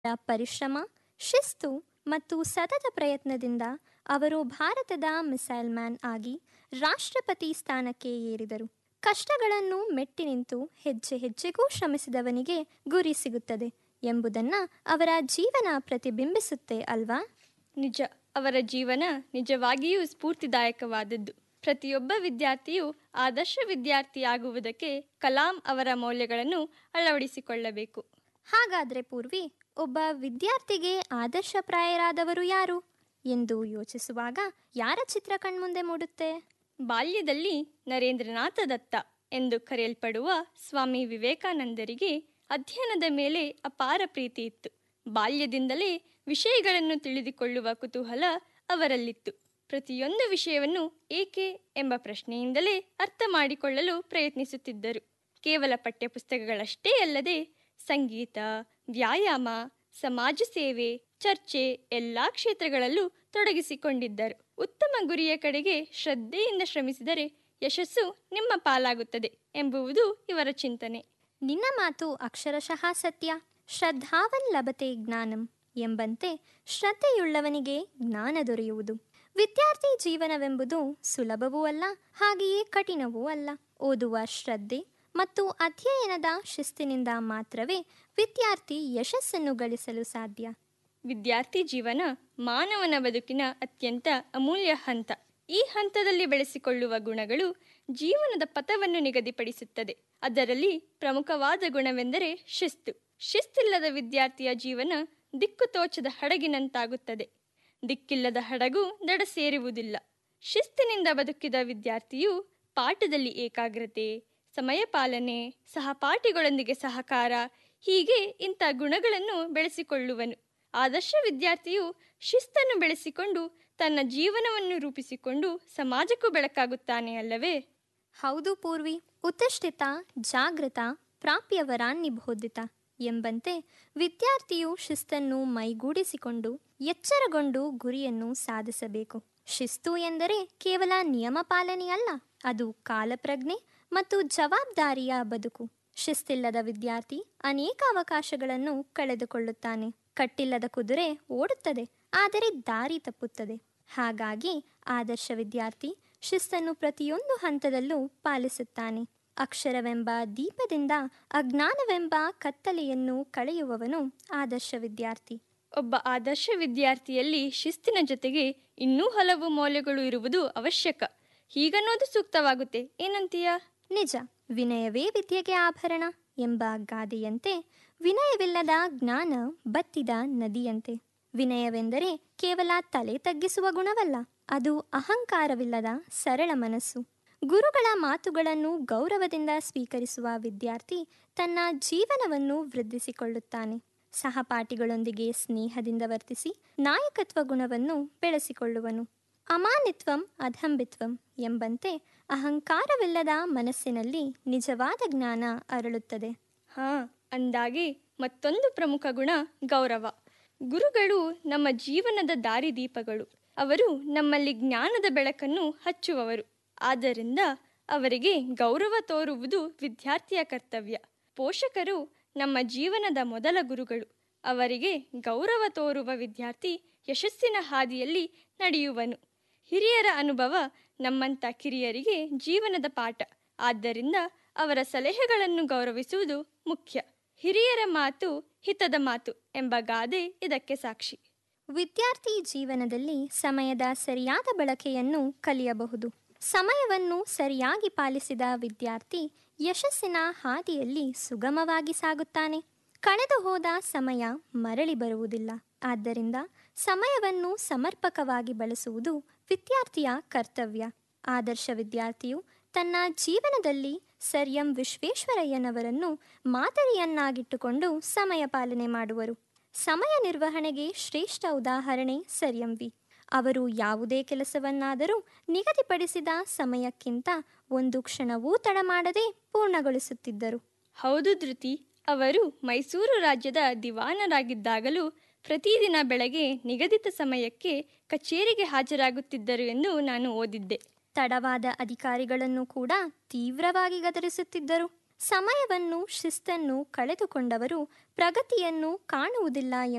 ಪರಿಶ್ರಮ ಶಿಸ್ತು ಮತ್ತು ಸತತ ಪ್ರಯತ್ನದಿಂದ ಅವರು ಭಾರತದ ಮಿಸೈಲ್ ಮ್ಯಾನ್ ಆಗಿ ರಾಷ್ಟ್ರಪತಿ ಸ್ಥಾನಕ್ಕೆ ಏರಿದರು ಕಷ್ಟಗಳನ್ನು ಮೆಟ್ಟಿ ನಿಂತು ಹೆಜ್ಜೆ ಹೆಜ್ಜೆಗೂ ಶ್ರಮಿಸಿದವನಿಗೆ ಗುರಿ ಸಿಗುತ್ತದೆ ಎಂಬುದನ್ನು ಅವರ ಜೀವನ ಪ್ರತಿಬಿಂಬಿಸುತ್ತೆ ಅಲ್ವಾ ನಿಜ ಅವರ ಜೀವನ ನಿಜವಾಗಿಯೂ ಸ್ಫೂರ್ತಿದಾಯಕವಾದದ್ದು ಪ್ರತಿಯೊಬ್ಬ ವಿದ್ಯಾರ್ಥಿಯು ಆದರ್ಶ ವಿದ್ಯಾರ್ಥಿಯಾಗುವುದಕ್ಕೆ ಕಲಾಂ ಅವರ ಮೌಲ್ಯಗಳನ್ನು ಅಳವಡಿಸಿಕೊಳ್ಳಬೇಕು ಹಾಗಾದ್ರೆ ಪೂರ್ವಿ ಒಬ್ಬ ವಿದ್ಯಾರ್ಥಿಗೆ ಆದರ್ಶಪ್ರಾಯರಾದವರು ಯಾರು ಎಂದು ಯೋಚಿಸುವಾಗ ಯಾರ ಚಿತ್ರ ಕಣ್ಮುಂದೆ ಮೂಡುತ್ತೆ ಬಾಲ್ಯದಲ್ಲಿ ನರೇಂದ್ರನಾಥ ದತ್ತ ಎಂದು ಕರೆಯಲ್ಪಡುವ ಸ್ವಾಮಿ ವಿವೇಕಾನಂದರಿಗೆ ಅಧ್ಯಯನದ ಮೇಲೆ ಅಪಾರ ಪ್ರೀತಿ ಇತ್ತು ಬಾಲ್ಯದಿಂದಲೇ ವಿಷಯಗಳನ್ನು ತಿಳಿದುಕೊಳ್ಳುವ ಕುತೂಹಲ ಅವರಲ್ಲಿತ್ತು ಪ್ರತಿಯೊಂದು ವಿಷಯವನ್ನು ಏಕೆ ಎಂಬ ಪ್ರಶ್ನೆಯಿಂದಲೇ ಅರ್ಥ ಮಾಡಿಕೊಳ್ಳಲು ಪ್ರಯತ್ನಿಸುತ್ತಿದ್ದರು ಕೇವಲ ಪಠ್ಯಪುಸ್ತಕಗಳಷ್ಟೇ ಅಲ್ಲದೆ ಸಂಗೀತ ವ್ಯಾಯಾಮ ಸಮಾಜ ಸೇವೆ ಚರ್ಚೆ ಎಲ್ಲ ಕ್ಷೇತ್ರಗಳಲ್ಲೂ ತೊಡಗಿಸಿಕೊಂಡಿದ್ದರು ಉತ್ತಮ ಗುರಿಯ ಕಡೆಗೆ ಶ್ರದ್ಧೆಯಿಂದ ಶ್ರಮಿಸಿದರೆ ಯಶಸ್ಸು ನಿಮ್ಮ ಪಾಲಾಗುತ್ತದೆ ಎಂಬುವುದು ಇವರ ಚಿಂತನೆ ನಿನ್ನ ಮಾತು ಅಕ್ಷರಶಃ ಸತ್ಯ ಶ್ರದ್ಧಾವನ್ ಲಭತೆ ಜ್ಞಾನಂ ಎಂಬಂತೆ ಶ್ರದ್ಧೆಯುಳ್ಳವನಿಗೆ ಜ್ಞಾನ ದೊರೆಯುವುದು ವಿದ್ಯಾರ್ಥಿ ಜೀವನವೆಂಬುದು ಸುಲಭವೂ ಅಲ್ಲ ಹಾಗೆಯೇ ಕಠಿಣವೂ ಅಲ್ಲ ಓದುವ ಶ್ರದ್ಧೆ ಮತ್ತು ಅಧ್ಯಯನದ ಶಿಸ್ತಿನಿಂದ ಮಾತ್ರವೇ ವಿದ್ಯಾರ್ಥಿ ಯಶಸ್ಸನ್ನು ಗಳಿಸಲು ಸಾಧ್ಯ ವಿದ್ಯಾರ್ಥಿ ಜೀವನ ಮಾನವನ ಬದುಕಿನ ಅತ್ಯಂತ ಅಮೂಲ್ಯ ಹಂತ ಈ ಹಂತದಲ್ಲಿ ಬೆಳೆಸಿಕೊಳ್ಳುವ ಗುಣಗಳು ಜೀವನದ ಪಥವನ್ನು ನಿಗದಿಪಡಿಸುತ್ತದೆ ಅದರಲ್ಲಿ ಪ್ರಮುಖವಾದ ಗುಣವೆಂದರೆ ಶಿಸ್ತು ಶಿಸ್ತಿಲ್ಲದ ವಿದ್ಯಾರ್ಥಿಯ ಜೀವನ ದಿಕ್ಕು ತೋಚದ ಹಡಗಿನಂತಾಗುತ್ತದೆ ದಿಕ್ಕಿಲ್ಲದ ಹಡಗು ದಡ ಸೇರುವುದಿಲ್ಲ ಶಿಸ್ತಿನಿಂದ ಬದುಕಿದ ವಿದ್ಯಾರ್ಥಿಯು ಪಾಠದಲ್ಲಿ ಏಕಾಗ್ರತೆ ಸಮಯ ಪಾಲನೆ ಸಹಪಾಠಿಗಳೊಂದಿಗೆ ಸಹಕಾರ ಹೀಗೆ ಇಂಥ ಗುಣಗಳನ್ನು ಬೆಳೆಸಿಕೊಳ್ಳುವನು ಆದರ್ಶ ವಿದ್ಯಾರ್ಥಿಯು ಶಿಸ್ತನ್ನು ಬೆಳೆಸಿಕೊಂಡು ತನ್ನ ಜೀವನವನ್ನು ರೂಪಿಸಿಕೊಂಡು ಸಮಾಜಕ್ಕೂ ಬೆಳಕಾಗುತ್ತಾನೆ ಅಲ್ಲವೇ ಹೌದು ಪೂರ್ವಿ ಉತ್ತಿಷ್ಠಿತ ಜಾಗೃತ ಪ್ರಾಪ್ಯವರಾನ್ನಿಬೋಧಿತ ಎಂಬಂತೆ ವಿದ್ಯಾರ್ಥಿಯು ಶಿಸ್ತನ್ನು ಮೈಗೂಡಿಸಿಕೊಂಡು ಎಚ್ಚರಗೊಂಡು ಗುರಿಯನ್ನು ಸಾಧಿಸಬೇಕು ಶಿಸ್ತು ಎಂದರೆ ಕೇವಲ ನಿಯಮ ಪಾಲನೆಯಲ್ಲ ಅದು ಕಾಲಪ್ರಜ್ಞೆ ಮತ್ತು ಜವಾಬ್ದಾರಿಯ ಬದುಕು ಶಿಸ್ತಿಲ್ಲದ ವಿದ್ಯಾರ್ಥಿ ಅನೇಕ ಅವಕಾಶಗಳನ್ನು ಕಳೆದುಕೊಳ್ಳುತ್ತಾನೆ ಕಟ್ಟಿಲ್ಲದ ಕುದುರೆ ಓಡುತ್ತದೆ ಆದರೆ ದಾರಿ ತಪ್ಪುತ್ತದೆ ಹಾಗಾಗಿ ಆದರ್ಶ ವಿದ್ಯಾರ್ಥಿ ಶಿಸ್ತನ್ನು ಪ್ರತಿಯೊಂದು ಹಂತದಲ್ಲೂ ಪಾಲಿಸುತ್ತಾನೆ ಅಕ್ಷರವೆಂಬ ದೀಪದಿಂದ ಅಜ್ಞಾನವೆಂಬ ಕತ್ತಲೆಯನ್ನು ಕಳೆಯುವವನು ಆದರ್ಶ ವಿದ್ಯಾರ್ಥಿ ಒಬ್ಬ ಆದರ್ಶ ವಿದ್ಯಾರ್ಥಿಯಲ್ಲಿ ಶಿಸ್ತಿನ ಜೊತೆಗೆ ಇನ್ನೂ ಹಲವು ಮೌಲ್ಯಗಳು ಇರುವುದು ಅವಶ್ಯಕ ಹೀಗನ್ನೋದು ಸೂಕ್ತವಾಗುತ್ತೆ ಏನಂತೀಯ ನಿಜ ವಿನಯವೇ ವಿದ್ಯೆಗೆ ಆಭರಣ ಎಂಬ ಗಾದೆಯಂತೆ ವಿನಯವಿಲ್ಲದ ಜ್ಞಾನ ಬತ್ತಿದ ನದಿಯಂತೆ ವಿನಯವೆಂದರೆ ಕೇವಲ ತಲೆ ತಗ್ಗಿಸುವ ಗುಣವಲ್ಲ ಅದು ಅಹಂಕಾರವಿಲ್ಲದ ಸರಳ ಮನಸ್ಸು ಗುರುಗಳ ಮಾತುಗಳನ್ನು ಗೌರವದಿಂದ ಸ್ವೀಕರಿಸುವ ವಿದ್ಯಾರ್ಥಿ ತನ್ನ ಜೀವನವನ್ನು ವೃದ್ಧಿಸಿಕೊಳ್ಳುತ್ತಾನೆ ಸಹಪಾಠಿಗಳೊಂದಿಗೆ ಸ್ನೇಹದಿಂದ ವರ್ತಿಸಿ ನಾಯಕತ್ವ ಗುಣವನ್ನು ಬೆಳೆಸಿಕೊಳ್ಳುವನು ಅಮಾನಿತ್ವಂ ಅಧಂಬಿತ್ವಂ ಎಂಬಂತೆ ಅಹಂಕಾರವಿಲ್ಲದ ಮನಸ್ಸಿನಲ್ಲಿ ನಿಜವಾದ ಜ್ಞಾನ ಅರಳುತ್ತದೆ ಹಾ ಅಂದಾಗೆ ಮತ್ತೊಂದು ಪ್ರಮುಖ ಗುಣ ಗೌರವ ಗುರುಗಳು ನಮ್ಮ ಜೀವನದ ದಾರಿದೀಪಗಳು ಅವರು ನಮ್ಮಲ್ಲಿ ಜ್ಞಾನದ ಬೆಳಕನ್ನು ಹಚ್ಚುವವರು ಆದ್ದರಿಂದ ಅವರಿಗೆ ಗೌರವ ತೋರುವುದು ವಿದ್ಯಾರ್ಥಿಯ ಕರ್ತವ್ಯ ಪೋಷಕರು ನಮ್ಮ ಜೀವನದ ಮೊದಲ ಗುರುಗಳು ಅವರಿಗೆ ಗೌರವ ತೋರುವ ವಿದ್ಯಾರ್ಥಿ ಯಶಸ್ಸಿನ ಹಾದಿಯಲ್ಲಿ ನಡೆಯುವನು ಹಿರಿಯರ ಅನುಭವ ನಮ್ಮಂಥ ಕಿರಿಯರಿಗೆ ಜೀವನದ ಪಾಠ ಆದ್ದರಿಂದ ಅವರ ಸಲಹೆಗಳನ್ನು ಗೌರವಿಸುವುದು ಮುಖ್ಯ ಹಿರಿಯರ ಮಾತು ಹಿತದ ಮಾತು ಎಂಬ ಗಾದೆ ಇದಕ್ಕೆ ಸಾಕ್ಷಿ ವಿದ್ಯಾರ್ಥಿ ಜೀವನದಲ್ಲಿ ಸಮಯದ ಸರಿಯಾದ ಬಳಕೆಯನ್ನು ಕಲಿಯಬಹುದು ಸಮಯವನ್ನು ಸರಿಯಾಗಿ ಪಾಲಿಸಿದ ವಿದ್ಯಾರ್ಥಿ ಯಶಸ್ಸಿನ ಹಾದಿಯಲ್ಲಿ ಸುಗಮವಾಗಿ ಸಾಗುತ್ತಾನೆ ಕಳೆದು ಹೋದ ಸಮಯ ಮರಳಿ ಬರುವುದಿಲ್ಲ ಆದ್ದರಿಂದ ಸಮಯವನ್ನು ಸಮರ್ಪಕವಾಗಿ ಬಳಸುವುದು ವಿದ್ಯಾರ್ಥಿಯ ಕರ್ತವ್ಯ ಆದರ್ಶ ವಿದ್ಯಾರ್ಥಿಯು ತನ್ನ ಜೀವನದಲ್ಲಿ ಸರ್ ಎಂ ವಿಶ್ವೇಶ್ವರಯ್ಯನವರನ್ನು ಮಾದರಿಯನ್ನಾಗಿಟ್ಟುಕೊಂಡು ಸಮಯ ಪಾಲನೆ ಮಾಡುವರು ಸಮಯ ನಿರ್ವಹಣೆಗೆ ಶ್ರೇಷ್ಠ ಉದಾಹರಣೆ ಸರ್ ಎಂ ವಿ ಅವರು ಯಾವುದೇ ಕೆಲಸವನ್ನಾದರೂ ನಿಗದಿಪಡಿಸಿದ ಸಮಯಕ್ಕಿಂತ ಒಂದು ಕ್ಷಣವೂ ತಡ ಮಾಡದೆ ಪೂರ್ಣಗೊಳಿಸುತ್ತಿದ್ದರು ಹೌದು ಧೃತಿ ಅವರು ಮೈಸೂರು ರಾಜ್ಯದ ದಿವಾನರಾಗಿದ್ದಾಗಲೂ ಪ್ರತಿದಿನ ಬೆಳಗ್ಗೆ ನಿಗದಿತ ಸಮಯಕ್ಕೆ ಕಚೇರಿಗೆ ಹಾಜರಾಗುತ್ತಿದ್ದರು ಎಂದು ನಾನು ಓದಿದ್ದೆ ತಡವಾದ ಅಧಿಕಾರಿಗಳನ್ನು ಕೂಡ ತೀವ್ರವಾಗಿ ಗದರಿಸುತ್ತಿದ್ದರು ಸಮಯವನ್ನು ಶಿಸ್ತನ್ನು ಕಳೆದುಕೊಂಡವರು ಪ್ರಗತಿಯನ್ನು ಕಾಣುವುದಿಲ್ಲ